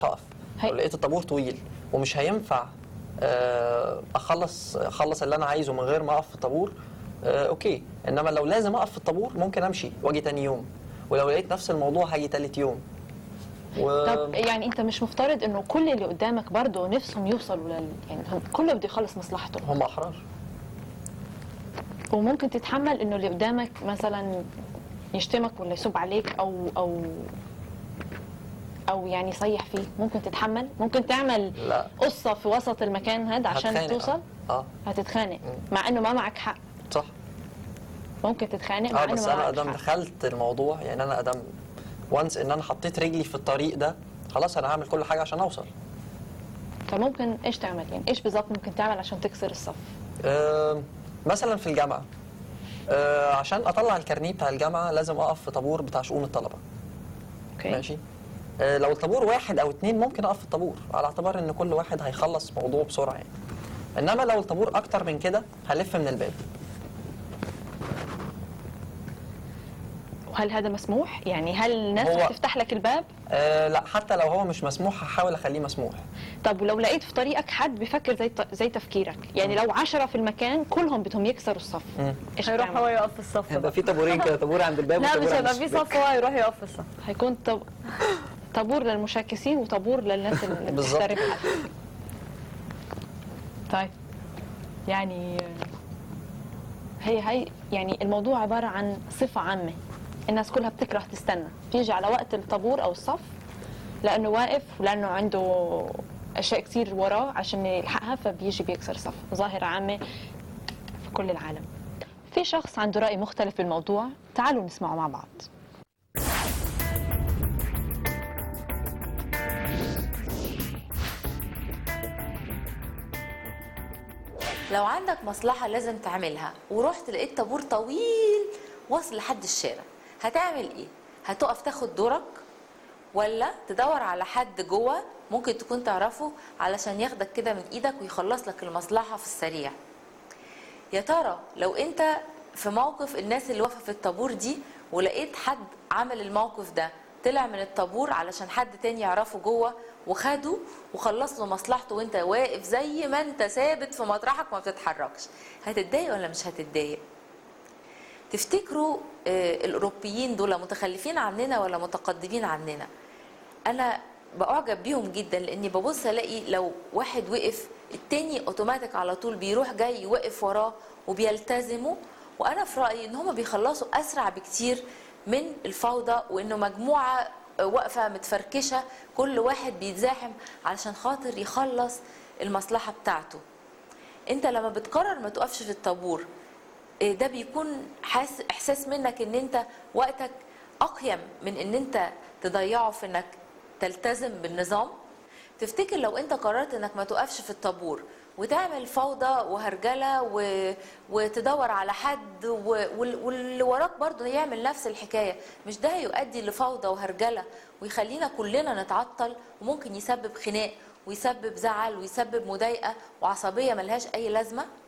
هقف هي- لو لقيت الطابور طويل ومش هينفع آه، اخلص اخلص اللي انا عايزه من غير ما اقف في الطابور آه، اوكي انما لو لازم اقف في الطابور ممكن امشي واجي تاني يوم ولو لقيت نفس الموضوع هاجي تالت يوم و... طب يعني انت مش مفترض انه كل اللي قدامك برضه نفسهم يوصلوا لل يعني هم- كله بده يخلص مصلحته هم احرار وممكن تتحمل انه اللي قدامك مثلا يشتمك ولا يسب عليك او او او يعني يصيح فيك ممكن تتحمل ممكن تعمل لا. قصه في وسط المكان هذا عشان هتخانق. توصل اه, آه. هتتخانق مع انه ما معك حق صح ممكن تتخانق مع اه انه بس ما انا معك ادام حق دخلت الموضوع يعني انا ادام وانس ان انا حطيت رجلي في الطريق ده خلاص انا هعمل كل حاجه عشان اوصل فممكن ايش تعمل يعني ايش بالضبط ممكن تعمل عشان تكسر الصف آه، مثلا في الجامعه آه، عشان اطلع الكارنيه بتاع الجامعه لازم اقف في طابور بتاع شؤون الطلبه اوكي ماشي آه، لو الطابور واحد او اتنين ممكن اقف في الطابور على اعتبار ان كل واحد هيخلص موضوع بسرعه يعني انما لو الطابور اكتر من كده هلف من الباب وهل هذا مسموح يعني هل الناس هو- رح تفتح لك الباب أه لا حتى لو هو مش مسموح هحاول اخليه مسموح طب ولو لقيت في طريقك حد بيفكر زي زي تفكيرك يعني لو عشرة في المكان كلهم بدهم يكسروا الصف مم. ايش هيروح هو بتعمل؟ يقف في الصف هيبقى بقى. في طابورين كده طابور عند الباب لا وطابور مش عند هيبقى في الشباك. صف هو هيروح يقف في الصف هيكون طب... طابور للمشاكسين وطابور للناس اللي بالظبط. بتحترم حد طيب يعني هي هي يعني الموضوع عبارة عن صفة عامة الناس كلها بتكره تستنى بيجي على وقت الطابور أو الصف لأنه واقف ولأنه عنده أشياء كتير وراه عشان يلحقها فبيجي بيكسر صف ظاهرة عامة في كل العالم في شخص عنده رأي مختلف بالموضوع تعالوا نسمعه مع بعض لو عندك مصلحة لازم تعملها ورحت لقيت طابور طويل واصل لحد الشارع هتعمل ايه؟ هتقف تاخد دورك ولا تدور على حد جوه ممكن تكون تعرفه علشان ياخدك كده من ايدك ويخلص لك المصلحة في السريع يا ترى لو انت في موقف الناس اللي واقفه في الطابور دي ولقيت حد عمل الموقف ده طلع من الطابور علشان حد تاني يعرفه جوه وخده وخلص له مصلحته وانت واقف زي ما انت ثابت في مطرحك ما بتتحركش هتتضايق ولا مش هتتضايق تفتكروا آه، الاوروبيين دول متخلفين عننا ولا متقدمين عننا انا بعجب بيهم جدا لاني ببص الاقي لو واحد وقف التاني اوتوماتيك على طول بيروح جاي يوقف وراه وبيلتزموا وانا في رايي ان هم بيخلصوا اسرع بكتير من الفوضى وانه مجموعه واقفه متفركشه كل واحد بيتزاحم علشان خاطر يخلص المصلحه بتاعته انت لما بتقرر ما تقفش في الطابور إيه ده بيكون حاس احساس منك ان انت وقتك اقيم من ان انت تضيعه في انك تلتزم بالنظام تفتكر لو انت قررت انك ما تقفش في الطابور وتعمل فوضى وهرجله و... وتدور على حد و... وال- واللي وراك برضه يعمل نفس الحكايه مش ده هيؤدي لفوضى وهرجله ويخلينا كلنا نتعطل وممكن يسبب خناق ويسبب زعل ويسبب مضايقه وعصبيه ملهاش اي لازمه